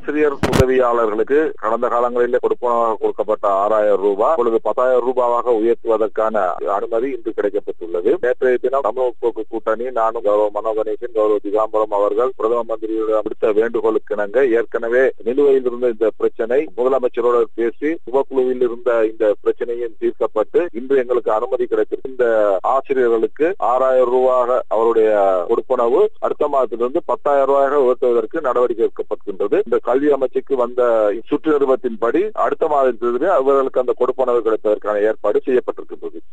ஆசிரியர் உதவியாளர்களுக்கு கடந்த காலங்களிலே கொடுப்பனவாக கொடுக்கப்பட்ட ஆறாயிரம் ரூபாய் இப்பொழுது பத்தாயிரம் ரூபாவாக உயர்த்துவதற்கான அனுமதி இன்று கிடைக்கப்பட்டுள்ளது நேற்றைய தினம் தமிழ் முற்போக்கு கூட்டணி நானும் கௌரவ மனோ கணேசன் கௌரவ திகாம்பரம் அவர்கள் பிரதம மந்திரியிடம் விடுத்த வேண்டுகோளுக்கு இணங்க ஏற்கனவே நிலுவையில் இருந்த இந்த பிரச்சனை முதலமைச்சரோடு பேசி உபக்குழுவில் இருந்த இந்த பிரச்சனையும் தீர்க்கப்பட்டு இன்று எங்களுக்கு அனுமதி கிடைத்திருக்கு இந்த ஆசிரியர்களுக்கு ஆறாயிரம் ரூபாய் அவருடைய கொடுப்பனவு அடுத்த மாதத்திலிருந்து பத்தாயிரம் ரூபாயாக உயர்த்துவதற்கு நடவடிக்கை எடுக்கப்படுகின்றது இந்த கல்வி அமைச்சுக்கு வந்த சுற்று நிறுவத்தின்படி அடுத்த மாதத்திலிருந்து அவர்களுக்கு அந்த கொடுப்பனவு கிடைப்பதற்கான ஏற்பாடு செய்யப்பட்டிருக்கின்றது